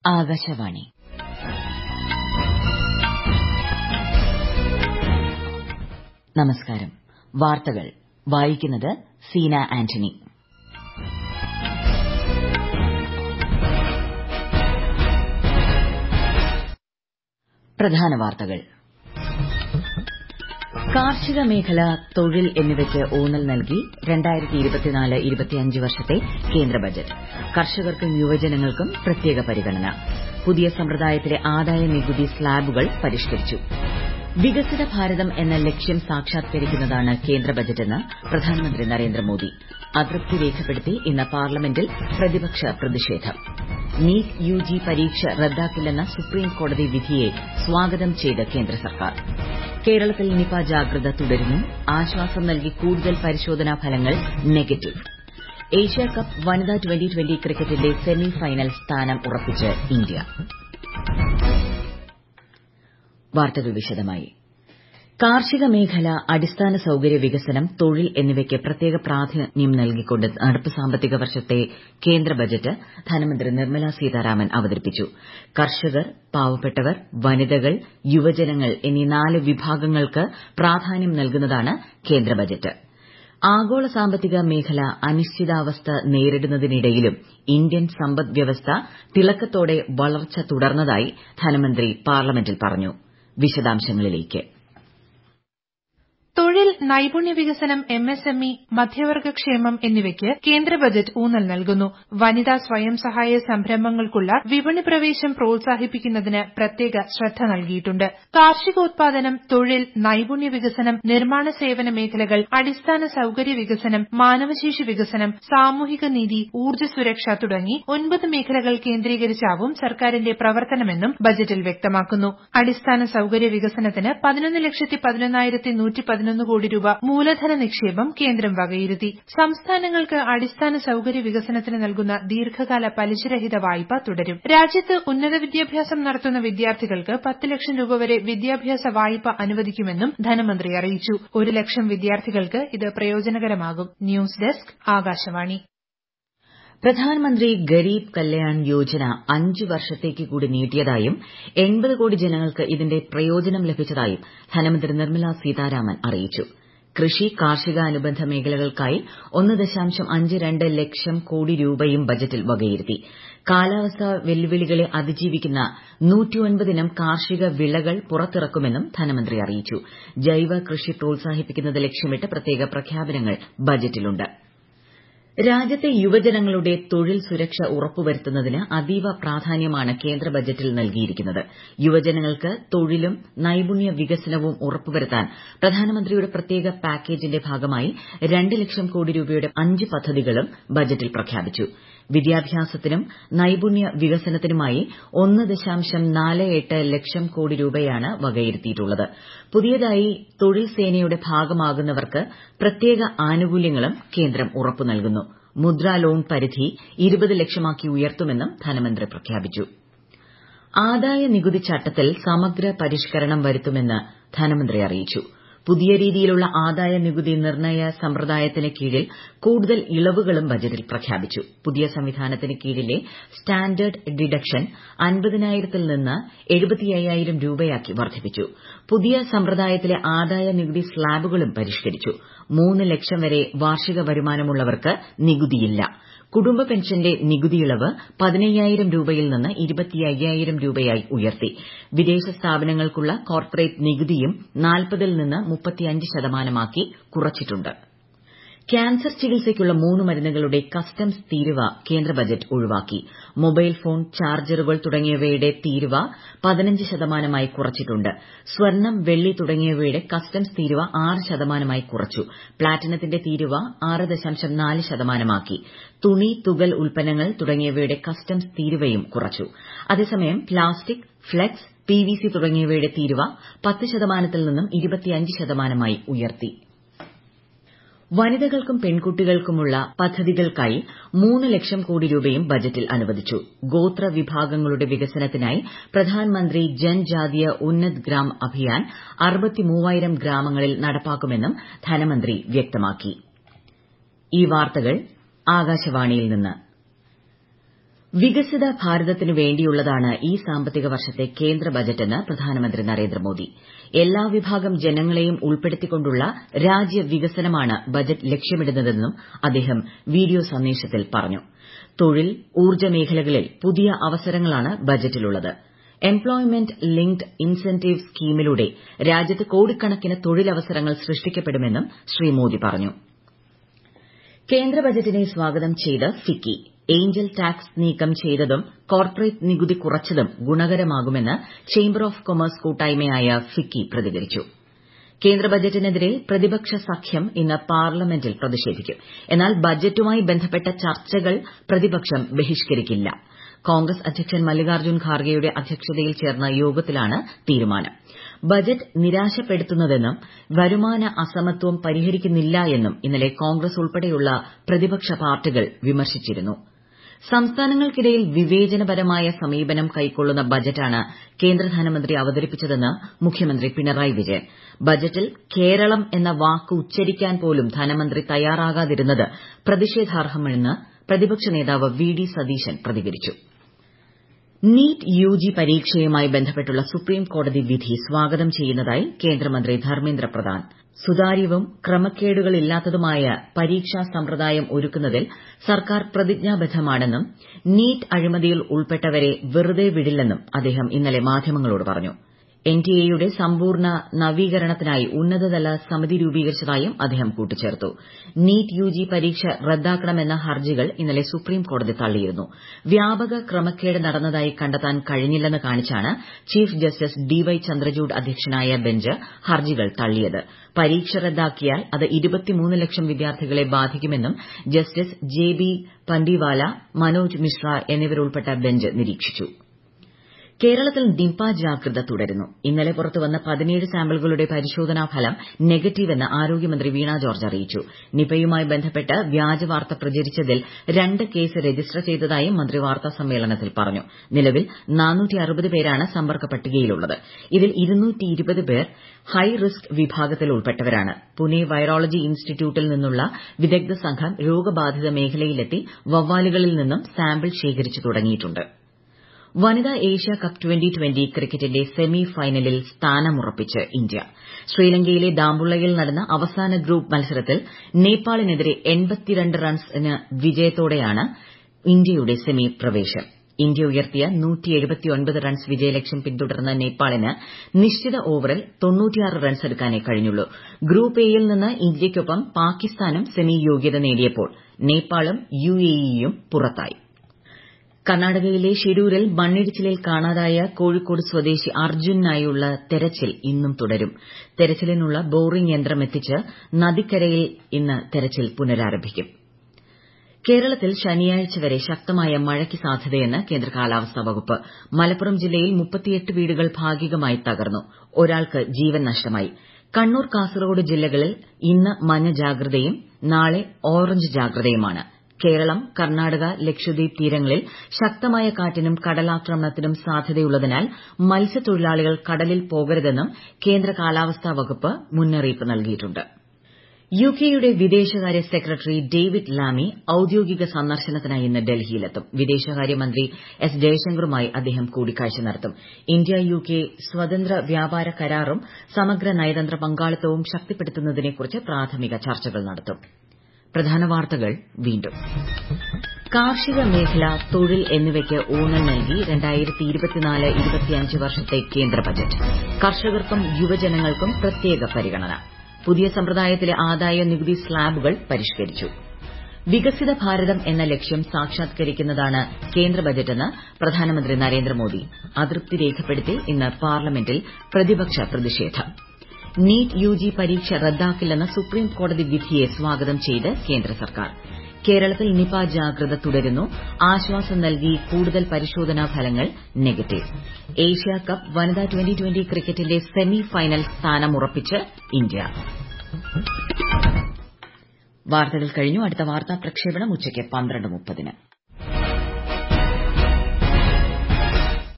ആകാശവാണി നമസ്കാരം വാർത്തകൾ വായിക്കുന്നത് സീന ആന്റണി പ്രധാന വാർത്തകൾ കാർഷിക മേഖല തൊഴിൽ എന്നിവയ്ക്ക് ഊന്നൽ നൽകി വർഷത്തെ കേന്ദ്ര ബജറ്റ് കർഷകർക്കും യുവജനങ്ങൾക്കും പ്രത്യേക പരിഗണന പുതിയ സമ്പ്രദായത്തിലെ ആദായ നികുതി സ്ലാബുകൾ പരിഷ്കരിച്ചു വികസിത ഭാരതം എന്ന ലക്ഷ്യം സാക്ഷാത്കരിക്കുന്നതാണ് കേന്ദ്ര ബജറ്റെന്ന് പ്രധാനമന്ത്രി നരേന്ദ്രമോദി അതൃപ്തി രേഖപ്പെടുത്തി ഇന്ന് പാർലമെന്റിൽ പ്രതിപക്ഷ പ്രതിഷേധം നീറ്റ് യുജി പരീക്ഷ റദ്ദാക്കില്ലെന്ന സുപ്രീം കോടതി വിധിയെ സ്വാഗതം ചെയ്ത് കേന്ദ്ര സർക്കാർ കേരളത്തിൽ നിപ ജാഗ്രത തുടരുന്നു ആശ്വാസം നൽകി കൂടുതൽ പരിശോധനാ ഫലങ്ങൾ നെഗറ്റീവ് ഏഷ്യാകപ്പ് വനിതാ ട്വന്റി ട്വന്റി ക്രിക്കറ്റിന്റെ സെമി ഫൈനൽ സ്ഥാനം ഉറപ്പിച്ച് ഇന്ത്യ വാർത്തകൾ വിശദമായി കാർഷിക മേഖല അടിസ്ഥാന സൌകര്യ വികസനം തൊഴിൽ എന്നിവയ്ക്ക് പ്രത്യേക പ്രാധാന്യം നൽകിക്കൊണ്ട് നടപ്പ് സാമ്പത്തിക വർഷത്തെ കേന്ദ്ര ബജറ്റ് ധനമന്ത്രി നിർമ്മല സീതാരാമൻ അവതരിപ്പിച്ചു കർഷകർ പാവപ്പെട്ടവർ വനിതകൾ യുവജനങ്ങൾ എന്നീ നാല് വിഭാഗങ്ങൾക്ക് പ്രാധാന്യം നൽകുന്നതാണ് കേന്ദ്ര ബജറ്റ് ആഗോള സാമ്പത്തിക മേഖല അനിശ്ചിതാവസ്ഥ നേരിടുന്നതിനിടയിലും ഇന്ത്യൻ സമ്പദ് വ്യവസ്ഥ തിളക്കത്തോടെ വളർച്ച തുടർന്നതായി ധനമന്ത്രി പാർലമെന്റിൽ പറഞ്ഞു വിശദാംശങ്ങളിലേക്ക് തൊഴിൽ നൈപുണ്യ വികസനം എംഎസ്എംഇ മധ്യവർഗക്ഷേമം എന്നിവയ്ക്ക് കേന്ദ്ര ബജറ്റ് ഊന്നൽ നൽകുന്നു വനിതാ സ്വയം സഹായ സംരംഭങ്ങൾക്കുള്ള വിപണി പ്രവേശം പ്രോത്സാഹിപ്പിക്കുന്നതിന് പ്രത്യേക ശ്രദ്ധ നൽകിയിട്ടുണ്ട് കാർഷികോത്പാദനം തൊഴിൽ നൈപുണ്യ വികസനം നിർമ്മാണ സേവന മേഖലകൾ അടിസ്ഥാന സൌകര്യ വികസനം മാനവശേഷി വികസനം സാമൂഹിക നീതി ഊർജ്ജ സുരക്ഷ തുടങ്ങി ഒൻപത് മേഖലകൾ കേന്ദ്രീകരിച്ചാവും സർക്കാരിന്റെ പ്രവർത്തനമെന്നും ബജറ്റിൽ വ്യക്തമാക്കുന്നു അടിസ്ഥാന സൌകര്യ വികസനത്തിന് പതിനൊന്ന് ലക്ഷത്തി പതിനൊന്നായിരത്തി നൂറ്റി പതിനൊന്ന് കോടി രൂപ മൂലധന നിക്ഷേപം കേന്ദ്രം വകയിരുത്തി സംസ്ഥാനങ്ങൾക്ക് അടിസ്ഥാന സൌകര്യ വികസനത്തിന് നൽകുന്ന ദീർഘകാല പലിശരഹിത വായ്പ തുടരും രാജ്യത്ത് ഉന്നത വിദ്യാഭ്യാസം നടത്തുന്ന വിദ്യാർത്ഥികൾക്ക് പത്ത് ലക്ഷം രൂപ വരെ വിദ്യാഭ്യാസ വായ്പ അനുവദിക്കുമെന്നും ധനമന്ത്രി അറിയിച്ചു ഒരു ലക്ഷം വിദ്യാർത്ഥികൾക്ക് ഇത് പ്രയോജനകരമാകും ന്യൂസ് ഡെസ്ക് ആകാശവാണി പ്രധാൻമന്ത്രി ഗരീബ് കല്യാൺ യോജന അഞ്ച് വർഷത്തേക്ക് കൂടി നീട്ടിയതായും എൺപത് കോടി ജനങ്ങൾക്ക് ഇതിന്റെ പ്രയോജനം ലഭിച്ചതായും ധനമന്ത്രി നിർമ്മല സീതാരാമൻ അറിയിച്ചു കൃഷി കാർഷിക അനുബന്ധ മേഖലകൾക്കായി ഒന്ന് ദശാംശം അഞ്ച് രണ്ട് ലക്ഷം കോടി രൂപയും ബജറ്റിൽ വകയിരുത്തി കാലാവസ്ഥാ വെല്ലുവിളികളെ അതിജീവിക്കുന്ന ഇനം കാർഷിക വിളകൾ പുറത്തിറക്കുമെന്നും ധനമന്ത്രി അറിയിച്ചു ജൈവ കൃഷി പ്രോത്സാഹിപ്പിക്കുന്നത് ലക്ഷ്യമിട്ട് പ്രത്യേക പ്രഖ്യാപനങ്ങൾ ബജറ്റിലുണ്ട് രാജ്യത്തെ യുവജനങ്ങളുടെ തൊഴിൽ സുരക്ഷ ഉറപ്പുവരുത്തുന്നതിന് അതീവ പ്രാധാന്യമാണ് കേന്ദ്ര ബജറ്റിൽ നൽകിയിരിക്കുന്നത് യുവജനങ്ങൾക്ക് തൊഴിലും നൈപുണ്യ വികസനവും ഉറപ്പുവരുത്താൻ പ്രധാനമന്ത്രിയുടെ പ്രത്യേക പാക്കേജിന്റെ ഭാഗമായി രണ്ട് ലക്ഷം കോടി രൂപയുടെ അഞ്ച് പദ്ധതികളും ബജറ്റിൽ പ്രഖ്യാപിച്ചു വിദ്യാഭ്യാസത്തിനും നൈപുണ്യ വികസനത്തിനുമായി ഒന്ന് ദശാംശം നാല് എട്ട് ലക്ഷം കോടി രൂപയാണ് വകയിരുത്തിയിട്ടുള്ളത് പുതിയതായി തൊഴിൽ സേനയുടെ ഭാഗമാകുന്നവർക്ക് പ്രത്യേക ആനുകൂല്യങ്ങളും കേന്ദ്രം ഉറപ്പു നൽകുന്നു മുദ്ര ലോൺ പരിധി ഇരുപത് ലക്ഷമാക്കി ഉയർത്തുമെന്നും ധനമന്ത്രി പ്രഖ്യാപിച്ചു ആദായ നികുതി ചട്ടത്തിൽ സമഗ്ര പരിഷ്കരണം വരുത്തുമെന്ന് ധനമന്ത്രി അറിയിച്ചു പുതിയ രീതിയിലുള്ള ആദായ നികുതി നിർണ്ണയ സമ്പ്രദായത്തിന് കീഴിൽ കൂടുതൽ ഇളവുകളും ബജറ്റിൽ പ്രഖ്യാപിച്ചു പുതിയ സംവിധാനത്തിന് കീഴിലെ സ്റ്റാൻഡേർഡ് ഡിഡക്ഷൻ അൻപതിനായിരത്തിൽ നിന്ന് എഴുപത്തയ്യായിരം രൂപയാക്കി വർദ്ധിപ്പിച്ചു പുതിയ സമ്പ്രദായത്തിലെ ആദായ നികുതി സ്ലാബുകളും പരിഷ്കരിച്ചു മൂന്ന് ലക്ഷം വരെ വാർഷിക വരുമാനമുള്ളവർക്ക് നികുതിയില്ല കുടുംബ പെൻഷന്റെ നികുതിയിളവ് പതിനയ്യായിരം രൂപയിൽ നിന്ന് ഇരുപത്തയ്യായിരം രൂപയായി ഉയർത്തി വിദേശ സ്ഥാപനങ്ങൾക്കുള്ള കോർപ്പറേറ്റ് നികുതിയും നാൽപ്പതിൽ നിന്ന് മുപ്പത്തിയഞ്ച് ശതമാനമാക്കി കുറച്ചിട്ടുണ്ട് ക്യാൻസർ ചികിത്സയ്ക്കുള്ള മൂന്ന് മരുന്നുകളുടെ കസ്റ്റംസ് തീരുവ കേന്ദ്ര ബജറ്റ് ഒഴിവാക്കി മൊബൈൽ ഫോൺ ചാർജറുകൾ തുടങ്ങിയവയുടെ തീരുവ പതിനഞ്ച് ശതമാനമായി കുറച്ചിട്ടുണ്ട് സ്വർണ്ണം വെള്ളി തുടങ്ങിയവയുടെ കസ്റ്റംസ് തീരുവ ആറ് ശതമാനമായി കുറച്ചു പ്ലാറ്റിനത്തിന്റെ തീരുവ ആറ് ദശാംശം നാല് ശതമാനമാക്കി തുണി തുകൽ ഉൽപ്പന്നങ്ങൾ തുടങ്ങിയവയുടെ കസ്റ്റംസ് തീരുവയും കുറച്ചു അതേസമയം പ്ലാസ്റ്റിക് ഫ്ളക്സ് പിവിസി തുടങ്ങിയവയുടെ തീരുവ പത്ത് ശതമാനത്തിൽ നിന്നും ഇരുപത്തിയഞ്ച് ശതമാനമായി ഉയർത്തി വനിതകൾക്കും പെൺകുട്ടികൾക്കുമുള്ള പദ്ധതികൾക്കായി മൂന്ന് ലക്ഷം കോടി രൂപയും ബജറ്റിൽ അനുവദിച്ചു ഗോത്ര വിഭാഗങ്ങളുടെ വികസനത്തിനായി പ്രധാൻമന്ത്രി ജൻജാതീയ ഉന്നത് ഗ്രാം അഭിയാൻ അറുപത്തിമൂവായിരം ഗ്രാമങ്ങളിൽ നടപ്പാക്കുമെന്നും ധനമന്ത്രി വ്യക്തമാക്കി ഈ വാർത്തകൾ ആകാശവാണിയിൽ നിന്ന് വികസിത ഭാരതത്തിനു വേണ്ടിയുള്ളതാണ് ഈ സാമ്പത്തിക വർഷത്തെ കേന്ദ്ര ബജറ്റെന്ന് പ്രധാനമന്ത്രി നരേന്ദ്രമോദി എല്ലാ വിഭാഗം ജനങ്ങളെയും ഉൾപ്പെടുത്തിക്കൊണ്ടുള്ള രാജ്യവികസനമാണ് ബജറ്റ് ലക്ഷ്യമിടുന്നതെന്നും അദ്ദേഹം വീഡിയോ സന്ദേശത്തിൽ പറഞ്ഞു തൊഴിൽ ഊർജ്ജ മേഖലകളിൽ പുതിയ അവസരങ്ങളാണ് ബജറ്റിലുള്ളത് എംപ്ലോയ്മെന്റ് ലിങ്ക്ഡ് ഇൻസെന്റീവ് സ്കീമിലൂടെ രാജ്യത്ത് കോടിക്കണക്കിന് തൊഴിലവസരങ്ങൾ സൃഷ്ടിക്കപ്പെടുമെന്നും ശ്രീ മോദി പറഞ്ഞു കേന്ദ്ര ബജറ്റിനെ സ്വാഗതം ചെയ്ത് ഫിക്കി ഏഞ്ചൽ ടാക്സ് നീക്കം ചെയ്തതും കോർപ്പറേറ്റ് നികുതി കുറച്ചതും ഗുണകരമാകുമെന്ന് ചേംബർ ഓഫ് കൊമേഴ്സ് കൂട്ടായ്മയായ ഫിക്കി പ്രതികരിച്ചു കേന്ദ്ര ബജറ്റിനെതിരെ പ്രതിപക്ഷ സഖ്യം ഇന്ന് പാർലമെന്റിൽ പ്രതിഷേധിക്കും എന്നാൽ ബജറ്റുമായി ബന്ധപ്പെട്ട ചർച്ചകൾ പ്രതിപക്ഷം ബഹിഷ്കരിക്കില്ല കോൺഗ്രസ് അധ്യക്ഷൻ മല്ലികാർജ്ജുൻ ഖാർഗെയുടെ അധ്യക്ഷതയിൽ ചേർന്ന യോഗത്തിലാണ് തീരുമാനം ബജറ്റ് നിരാശപ്പെടുത്തുന്നതെന്നും വരുമാന അസമത്വം പരിഹരിക്കുന്നില്ല എന്നും ഇന്നലെ കോൺഗ്രസ് ഉൾപ്പെടെയുള്ള പ്രതിപക്ഷ പാർട്ടികൾ വിമർശിച്ചിരുന്നു സംസ്ഥാനങ്ങൾക്കിടയിൽ വിവേചനപരമായ സമീപനം കൈക്കൊള്ളുന്ന ബജറ്റാണ് കേന്ദ്ര ധനമന്ത്രി അവതരിപ്പിച്ചതെന്ന് മുഖ്യമന്ത്രി പിണറായി വിജയൻ ബജറ്റിൽ കേരളം എന്ന വാക്ക് ഉച്ചരിക്കാൻ പോലും ധനമന്ത്രി തയ്യാറാകാതിരുന്നത് പ്രതിഷേധാർഹമെന്ന് പ്രതിപക്ഷ നേതാവ് വി ഡി സതീശൻ പ്രതികരിച്ചു നീറ്റ് യുജി പരീക്ഷയുമായി ബന്ധപ്പെട്ടുള്ള സുപ്രീം കോടതി വിധി സ്വാഗതം ചെയ്യുന്നതായി കേന്ദ്രമന്ത്രി ധർമ്മേന്ദ്ര പ്രധാൻ സുതാര്യവും ക്രമക്കേടുകളില്ലാത്തതുമായ പരീക്ഷാ സമ്പ്രദായം ഒരുക്കുന്നതിൽ സർക്കാർ പ്രതിജ്ഞാബദ്ധമാണെന്നും നീറ്റ് അഴിമതിയിൽ ഉൾപ്പെട്ടവരെ വെറുതെ വിടില്ലെന്നും അദ്ദേഹം ഇന്നലെ മാധ്യമങ്ങളോട് പറഞ്ഞു എൻടിഎയുടെ സമ്പൂർണ്ണ നവീകരണത്തിനായി ഉന്നതതല സമിതി രൂപീകരിച്ചതായും അദ്ദേഹം കൂട്ടിച്ചേർത്തു നീറ്റ് യുജി പരീക്ഷ റദ്ദാക്കണമെന്ന ഹർജികൾ ഇന്നലെ സുപ്രീം കോടതി തള്ളിയിരുന്നു വ്യാപക ക്രമക്കേട് നടന്നതായി കണ്ടെത്താൻ കഴിഞ്ഞില്ലെന്ന് കാണിച്ചാണ് chief justice D Y Chandrachud അധ്യക്ഷനായ ബെഞ്ച് ഹർജികൾ തള്ളിയത് പരീക്ഷ റദ്ദാക്കിയാൽ അത് ലക്ഷം വിദ്യാർത്ഥികളെ ബാധിക്കുമെന്നും justice J B Pardiwala Manoj Mishra എന്നിവരുൾപ്പെട്ട ബെഞ്ച് നിരീക്ഷിച്ചു കേരളത്തിൽ നിപ ജാഗ്രത തുടരുന്നു ഇന്നലെ പുറത്തുവന്ന പതിനേഴ് സാമ്പിളുകളുടെ പരിശോധനാ ഫലം നെഗറ്റീവെന്ന് ആരോഗ്യമന്ത്രി വീണ ജോർജ് അറിയിച്ചു നിപയുമായി ബന്ധപ്പെട്ട് വ്യാജവാർത്ത പ്രചരിച്ചതിൽ രണ്ട് കേസ് രജിസ്റ്റർ ചെയ്തതായും മന്ത്രി വാർത്താ സമ്മേളനത്തിൽ പറഞ്ഞു നിലവിൽ പേരാണ് സമ്പർക്ക പട്ടികയിലുള്ളത് ഇതിൽ പേർ ഹൈ റിസ്ക് വിഭാഗത്തിൽ ഉൾപ്പെട്ടവരാണ് പുനെ വൈറോളജി ഇൻസ്റ്റിറ്റ്യൂട്ടിൽ നിന്നുള്ള വിദഗ്ധ സംഘം രോഗബാധിത മേഖലയിലെത്തി വവ്വാലുകളിൽ നിന്നും സാമ്പിൾ ശേഖരിച്ചു തുടങ്ങിയിട്ടുണ്ട് വനിതാ ഏഷ്യ കപ്പ് ട്വന്റി ട്വന്റി ക്രിക്കറ്റിന്റെ സെമി ഫൈനലിൽ സ്ഥാനമുറപ്പിച്ച് ഇന്ത്യ ശ്രീലങ്കയിലെ ദാമ്പുള്ളയിൽ നടന്ന അവസാന ഗ്രൂപ്പ് മത്സരത്തിൽ നേപ്പാളിനെതിരെ റൺസിന് വിജയത്തോടെയാണ് ഇന്ത്യയുടെ സെമി പ്രവേശം ഇന്ത്യ ഉയർത്തിയ റൺസ് വിജയലക്ഷ്യം പിന്തുടർന്ന നേപ്പാളിന് നിശ്ചിത ഓവറിൽ റൺസ് എടുക്കാനേ കഴിഞ്ഞുള്ളൂ ഗ്രൂപ്പ് എയിൽ നിന്ന് ഇന്ത്യയ്ക്കൊപ്പം പാകിസ്ഥാനും സെമി യോഗ്യത നേടിയപ്പോൾ നേപ്പാളും യുഎഇയും പുറത്തായി കർണാടകയിലെ ഷിരൂരിൽ മണ്ണിടിച്ചിലിൽ കാണാതായ കോഴിക്കോട് സ്വദേശി അർജുനായുള്ള തെരച്ചിൽ ഇന്നും തുടരും തെരച്ചിലിനുള്ള ബോറിംഗ് യന്ത്രം എത്തിച്ച് നദിക്കരയിൽ ഇന്ന് തെരച്ചിൽ പുനരാരംഭിക്കും കേരളത്തിൽ ശനിയാഴ്ച വരെ ശക്തമായ മഴയ്ക്ക് സാധ്യതയെന്ന് കേന്ദ്ര കാലാവസ്ഥാ വകുപ്പ് മലപ്പുറം ജില്ലയിൽ വീടുകൾ ഭാഗികമായി തകർന്നു ഒരാൾക്ക് ജീവൻ നഷ്ടമായി കണ്ണൂർ കാസർഗോഡ് ജില്ലകളിൽ ഇന്ന് മഞ്ഞ ജാഗ്രതയും നാളെ ഓറഞ്ച് ജാഗ്രതയുമാണ് കേരളം കർണാടക ലക്ഷദ്വീപ് തീരങ്ങളിൽ ശക്തമായ കാറ്റിനും കടലാക്രമണത്തിനും സാധ്യതയുള്ളതിനാൽ മത്സ്യത്തൊഴിലാളികൾ കടലിൽ പോകരുതെന്നും കേന്ദ്ര കാലാവസ്ഥാ വകുപ്പ് മുന്നറിയിപ്പ് നൽകിയിട്ടുണ്ട് യുകെയുടെ വിദേശകാര്യ സെക്രട്ടറി ഡേവിഡ് ലാമി ഔദ്യോഗിക സന്ദർശനത്തിനായി ഇന്ന് ഡൽഹിയിലെത്തും വിദേശകാര്യമന്ത്രി എസ് ജയശങ്കറുമായി അദ്ദേഹം കൂടിക്കാഴ്ച നടത്തും ഇന്ത്യ യുകെ സ്വതന്ത്ര വ്യാപാര കരാറും സമഗ്ര നയതന്ത്ര പങ്കാളിത്തവും ശക്തിപ്പെടുത്തുന്നതിനെക്കുറിച്ച് പ്രാഥമിക ചർച്ചകൾ നടത്തും പ്രധാന വാർത്തകൾ വീണ്ടും കാർഷിക മേഖല തൊഴിൽ എന്നിവയ്ക്ക് ഊന്നൽ നൽകി വർഷത്തെ കേന്ദ്ര ബജറ്റ് കർഷകർക്കും യുവജനങ്ങൾക്കും പ്രത്യേക പരിഗണന പുതിയ സമ്പ്രദായത്തിലെ ആദായ നികുതി സ്ലാബുകൾ പരിഷ്കരിച്ചു വികസിത ഭാരതം എന്ന ലക്ഷ്യം സാക്ഷാത്കരിക്കുന്നതാണ് കേന്ദ്ര ബജറ്റെന്ന് പ്രധാനമന്ത്രി നരേന്ദ്രമോദി അതൃപ്തി രേഖപ്പെടുത്തി ഇന്ന് പാർലമെന്റിൽ പ്രതിപക്ഷ പ്രതിഷേധം നീറ്റ് യുജി പരീക്ഷ റദ്ദാക്കില്ലെന്ന സുപ്രീം കോടതി വിധിയെ സ്വാഗതം ചെയ്ത് കേന്ദ്ര സർക്കാർ കേരളത്തിൽ നിപ ജാഗ്രത തുടരുന്നു ആശ്വാസം നൽകി കൂടുതൽ പരിശോധനാ ഫലങ്ങൾ നെഗറ്റീവ് ഏഷ്യ കപ്പ് വനിതാ ട്വന്റി ട്വന്റി ക്രിക്കറ്റിന്റെ സെമി ഫൈനൽ സ്ഥാനമുറപ്പിച്ച് ഇന്ത്യ വാർത്തകൾ കഴിഞ്ഞു അടുത്ത വാർത്താ പ്രക്ഷേപണം ഉച്ചയ്ക്ക് പന്ത്രണ്ട് മുപ്പതിന്